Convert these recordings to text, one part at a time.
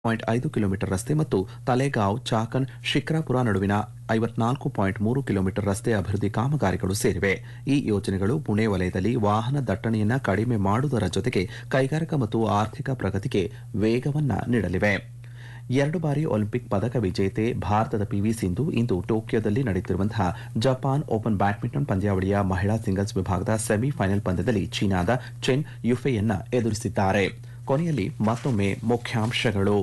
point ಐದು kilometre ರಸ್ತೆ ಮತ್ತು ತಲೆಗಾಂವ್ ಚಾಕನ್ ಶಿಕ್ರಾಪುರ ನಡುವಿನ ಐವತ್ನಾಲ್ಕು ಪಾಯಿಂಟ್ ಮೂರು ಕಿಲೋಮೀಟರ್ ರಸ್ತೆ ಅಭಿವೃದ್ಧಿ ಕಾಮಗಾರಿಗಳು ಸೇರಿವೆ ಈ ಯೋಜನೆಗಳು ಪುಣೆ ವಲಯದಲ್ಲಿ ವಾಹನ ದಟ್ಟಣೆಯನ್ನು ಕಡಿಮೆ ಮಾಡುವುದರ ಜೊತೆಗೆ ಕೈಗಾರಿಕಾ ಮತ್ತು ಆರ್ಥಿಕ ಪ್ರಗತಿಗೆ ವೇಗವನ್ನ ನೀಡಲಿವೆ ಎರಡು ಬಾರಿ ಒಲಿಂಪಿಕ್ ಪದಕ ವಿಜೇತೆ ಭಾರತದ ಪಿವಿ ಸಿಂಧು ಇಂದು ಟೋಕಿಯೋದಲ್ಲಿ ನಡೆಯುತ್ತಿರುವಂತಹ ಜಪಾನ್ ಓಪನ್ ಬ್ಯಾಡ್ಮಿಂಟನ್ ಪಂದ್ಯಾವಳಿಯ ಮಹಿಳಾ ಸಿಂಗಲ್ಸ್ ವಿಭಾಗದ ಸೆಮಿಫೈನಲ್ ಪಂದ್ಯದಲ್ಲಿ ಚೀನಾದ ಚೆನ್ ಯುಫೆಯನ್ನ ಎದುರಿಸಿದ್ದಾರೆ ಕೊನೆಯಲ್ಲಿ ಮತ್ತೊಮ್ಮೆ ಮುಖ್ಯಾಂಶಗಳು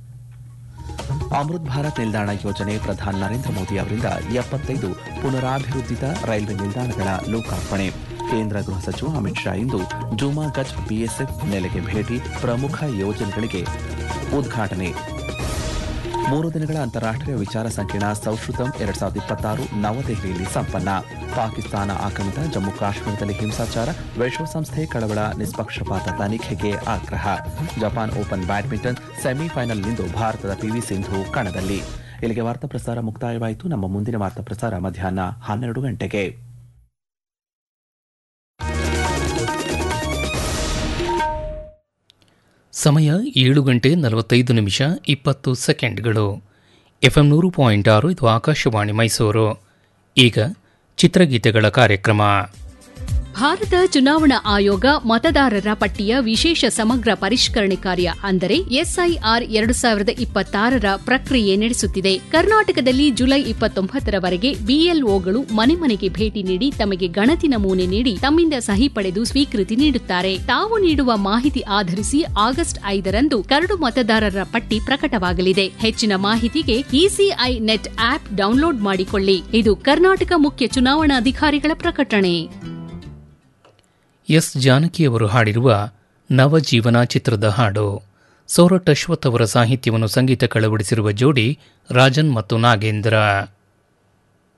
ಅಮೃತ್ ಭಾರತ್ ನಿಲ್ದಾಣ ಯೋಜನೆ ಪ್ರಧಾನಿ ನರೇಂದ್ರ ಮೋದಿ ಅವರಿಂದ ಎಪ್ಪತ್ತೈದು ಪುನರಾಭಿವೃದ್ಧಿತ ರೈಲ್ವೆ ನಿಲ್ದಾಣಗಳ ಲೋಕಾರ್ಪಣೆ ಕೇಂದ್ರ ಗೃಹ ಸಚಿವ ಅಮಿತ್ ಶಾ ಇಂದು ಜುಮಾಗಚ್ ಬಿಎಸ್ಎಫ್ ನೆಲೆಗೆ ಭೇಟಿ ಪ್ರಮುಖ ಯೋಜನೆಗಳಿಗೆ ಉದ್ಘಾಟನೆ ಮೂರು ದಿನಗಳ ಅಂತಾರಾಷ್ಟೀಯ ವಿಚಾರ ಸಂಕಿರಣ ಸೌಶ್ರುತಂ ಎರಡ್ ಸಾವಿರದ ಇಪ್ಪತ್ತಾರು ನವದೆಹಲಿಯಲ್ಲಿ ಸಂಪನ್ನ ಪಾಕಿಸ್ತಾನ ಆಕ್ರಮಿತ ಜಮ್ಮು ಕಾಶ್ಮೀರದಲ್ಲಿ ಹಿಂಸಾಚಾರ ವಿಶ್ವಸಂಸ್ಥೆ ಕಳವಳ ನಿಷ್ಪಕ್ಷಪಾತ ತನಿಖೆಗೆ ಆಗ್ರಹ ಜಪಾನ್ ಓಪನ್ ಬ್ಯಾಡ್ಮಿಂಟನ್ ಸೆಮಿಫೈನಲ್ನಿಂದು ಭಾರತದ ಪಿವಿ ಸಿಂಧು ಕಣದಲ್ಲಿ ಇಲ್ಲಿಗೆ ವಾರ್ತಾ ಪ್ರಸಾರ ಮುಕ್ತಾಯವಾಯಿತು ನಮ್ಮ ಮುಂದಿನ ವಾರ್ತಾ ಪ್ರಸಾರ ಮಧ್ಯಾಹ್ನ ಹನ್ನೆರಡು ಗಂಟೆಗೆ ಸಮಯ ಏಳು ಗಂಟೆ ನಲವತ್ತೈದು ನಿಮಿಷ ಇಪ್ಪತ್ತು ಸೆಕೆಂಡ್ಗಳು ಎಫ್ಎಂ ನೂರು ಪಾಯಿಂಟ್ ಆರು ಇದು ಆಕಾಶವಾಣಿ ಮೈಸೂರು ಈಗ ಚಿತ್ರಗೀತೆಗಳ ಕಾರ್ಯಕ್ರಮ ಭಾರತ ಚುನಾವಣಾ ಆಯೋಗ ಮತದಾರರ ಪಟ್ಟಿಯ ವಿಶೇಷ ಸಮಗ್ರ ಪರಿಷ್ಕರಣೆ ಕಾರ್ಯ ಅಂದರೆ ಎಸ್ಐಆರ್ ಎರಡು ಸಾವಿರದ ಇಪ್ಪತ್ತಾರರ ಪ್ರಕ್ರಿಯೆ ನಡೆಸುತ್ತಿದೆ ಕರ್ನಾಟಕದಲ್ಲಿ ಜುಲೈ ಇಪ್ಪತ್ತೊಂಬತ್ತರವರೆಗೆ ಬಿಎಲ್ಒಗಳು ಮನೆ ಮನೆಗೆ ಭೇಟಿ ನೀಡಿ ತಮಗೆ ಗಣತಿ ನಮೂನೆ ನೀಡಿ ತಮ್ಮಿಂದ ಸಹಿ ಪಡೆದು ಸ್ವೀಕೃತಿ ನೀಡುತ್ತಾರೆ ತಾವು ನೀಡುವ ಮಾಹಿತಿ ಆಧರಿಸಿ ಆಗಸ್ಟ್ ಐದರಂದು ಕರಡು ಮತದಾರರ ಪಟ್ಟಿ ಪ್ರಕಟವಾಗಲಿದೆ ಹೆಚ್ಚಿನ ಮಾಹಿತಿಗೆ ಇಸಿಐ ನೆಟ್ ಆಪ್ ಡೌನ್ಲೋಡ್ ಮಾಡಿಕೊಳ್ಳಿ ಇದು ಕರ್ನಾಟಕ ಮುಖ್ಯ ಚುನಾವಣಾಧಿಕಾರಿಗಳ ಪ್ರಕಟಣೆ ಎಸ್ ಜಾನಕಿಯವರು ಹಾಡಿರುವ ನವಜೀವನ ಚಿತ್ರದ ಹಾಡು ಸೌರಟ್ ಅಶ್ವಥ್ ಅವರ ಸಾಹಿತ್ಯವನ್ನು ಸಂಗೀತ ಕಳವಡಿಸಿರುವ ಜೋಡಿ ರಾಜನ್ ಮತ್ತು ನಾಗೇಂದ್ರ